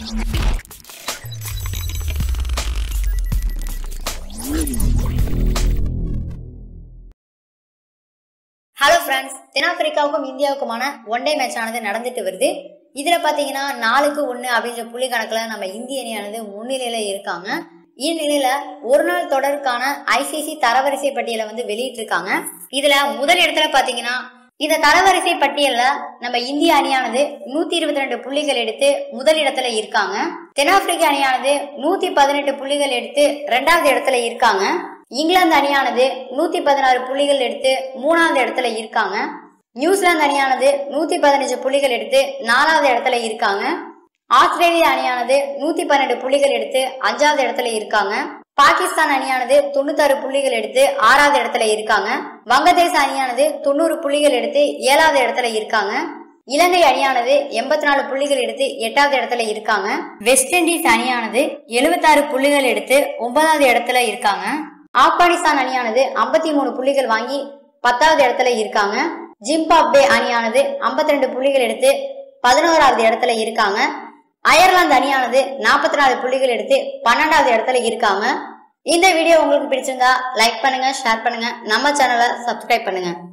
hello friends தென்னாப்பிரிக்காவுக்கும் இந்தியாவுக்குமான one day match ஆனது நடந்துட்டு வருது இதுல பாத்தீங்கன்னா நாலுக்கு ஒண்ணு அப்படின்ற புள்ளி கணக்குல நம்ம இந்திய அணியானது முன்னிலையில இருக்காங்க இந்நிலையில ஒரு நாள் தொடருக்கான ஐசிசி தரவரிசை பட்டியலை வந்து வெளியிட்டிருக்காங்க இதுல முதல் இடத்துல பாத்தீங்கன்னா இந்த தரவரிசை பட்டியல்ல நம்ம இந்திய அணியானது நூத்தி இருபத்தி ரெண்டு புள்ளிகள் எடுத்து முதல் இடத்துல இருக்காங்க தென்னாப்பிரிக்க அணியானது நூத்தி பதினெட்டு புள்ளிகள் எடுத்து ரெண்டாவது இடத்துல இருக்காங்க இங்கிலாந்து அணியானது நூத்தி பதினாறு புள்ளிகள் எடுத்து மூணாவது இடத்துல இருக்காங்க நியூசிலாந்து அணியானது நூத்தி பதினஞ்சு புள்ளிகள் எடுத்து நாலாவது இடத்துல இருக்காங்க ஆஸ்திரேலிய அணியானது நூத்தி பன்னெண்டு புள்ளிகள் எடுத்து அஞ்சாவது இடத்துல இருக்காங்க பாகிஸ்தான் அணியானது தொண்ணூத்தாறு புள்ளிகள் எடுத்து ஆறாவது இடத்துல இருக்காங்க வங்கதேச அணியானது தொண்ணூறு புள்ளிகள் எடுத்து ஏழாவது இடத்துல இருக்காங்க இலங்கை அணியானது எண்பத்தி நாலு புள்ளிகள் எடுத்து எட்டாவது இடத்துல இருக்காங்க வெஸ்ட் இண்டீஸ் அணியானது எழுபத்தாறு புள்ளிகள் எடுத்து ஒன்பதாவது இடத்துல இருக்காங்க ஆப்கானிஸ்தான் அணியானது ஐம்பத்தி மூணு புள்ளிகள் வாங்கி பத்தாவது இடத்துல இருக்காங்க ஜிம்பாப்வே அணியானது 52 ரெண்டு புள்ளிகள் எடுத்து பதினோராவது இடத்துல இருக்காங்க அயர்லாந்து அணியானது நாற்பத்தி நாலு புள்ளிகள் எடுத்து பன்னெண்டாவது இடத்துல இருக்காங்க இந்த வீடியோ உங்களுக்கு பிடிச்சிருந்தா லைக் பண்ணுங்க ஷேர் பண்ணுங்க நம்ம சேனலை சப்ஸ்கிரைப் பண்ணுங்க